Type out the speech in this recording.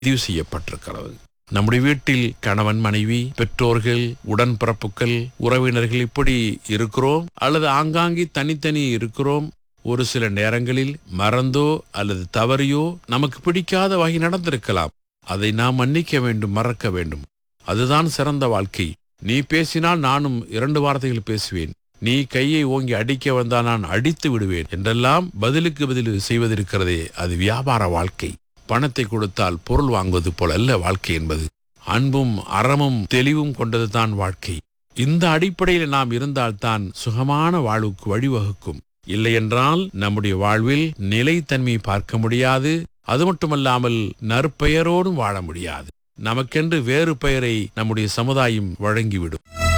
பதிவு செய்யப்பட்டிருக்கிறது நம்முடைய வீட்டில் கணவன் மனைவி பெற்றோர்கள் உடன்பிறப்புகள் உறவினர்கள் இப்படி இருக்கிறோம் அல்லது ஆங்காங்கே தனித்தனி இருக்கிறோம் ஒரு சில நேரங்களில் மறந்தோ அல்லது தவறியோ நமக்கு பிடிக்காத வகை நடந்திருக்கலாம் அதை நாம் மன்னிக்க வேண்டும் மறக்க வேண்டும் அதுதான் சிறந்த வாழ்க்கை நீ பேசினால் நானும் இரண்டு வார்த்தைகள் பேசுவேன் நீ கையை ஓங்கி அடிக்க வந்தால் நான் அடித்து விடுவேன் என்றெல்லாம் பதிலுக்கு பதில் செய்வதிருக்கிறதே அது வியாபார வாழ்க்கை பணத்தை கொடுத்தால் பொருள் வாங்குவது போல அல்ல வாழ்க்கை என்பது அன்பும் அறமும் தெளிவும் கொண்டதுதான் வாழ்க்கை இந்த அடிப்படையில் நாம் இருந்தால்தான் சுகமான வாழ்வுக்கு வழிவகுக்கும் இல்லையென்றால் நம்முடைய வாழ்வில் நிலைத்தன்மை பார்க்க முடியாது அது மட்டுமல்லாமல் நற்பெயரோடும் வாழ முடியாது நமக்கென்று வேறு பெயரை நம்முடைய சமுதாயம் வழங்கிவிடும்